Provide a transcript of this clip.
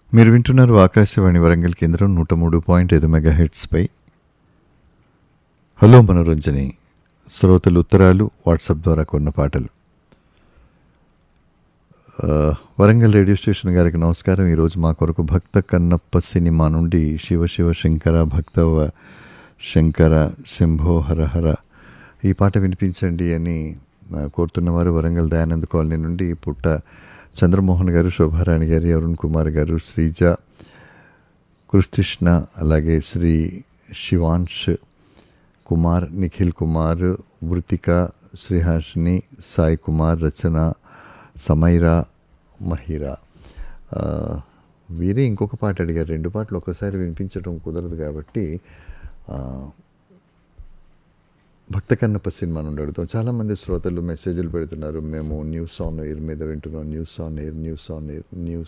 మీరు వింటున్నారు ఆకాశవాణి వరంగల్ కేంద్రం నూట మూడు పాయింట్ ఐదు మెగా హెడ్స్పై హలో మనోరంజని శ్రోతలు ఉత్తరాలు వాట్సాప్ ద్వారా కొన్న పాటలు ఆ, వరంగల్ రేడియో స్టేషన్ గారికి నమస్కారం ఈరోజు మా కొరకు భక్త కన్నప్ప సినిమా నుండి శివ శివ శంకర భక్తవ శంకర శంభో హర హర ఈ పాట వినిపించండి అని ఆ, కోరుతున్నవారు వరంగల్ దయానంద్ కాలనీ నుండి పుట్ట చంద్రమోహన్ గారు శోభారాణి గారు అరుణ్ కుమార్ గారు శ్రీజ కృష్ణ అలాగే శ్రీ శివాంశ్ కుమార్ నిఖిల్ కుమార్ వృతిక శ్రీహాషిని సాయి కుమార్ రచన సమైరా మహిరా ఆ, వీరే ఇంకొక పాట అడిగారు రెండు పాటలు ఒకసారి వినిపించడం కుదరదు కాబట్టి ఆ, భక్త కన్నప్ప సినిమా నుండి అడుగుతాం చాలామంది శ్రోతలు మెసేజ్లు పెడుతున్నారు మేము న్యూస్ ఆన్ ఎయిర్ మీద వింటున్నాం news on air news on air news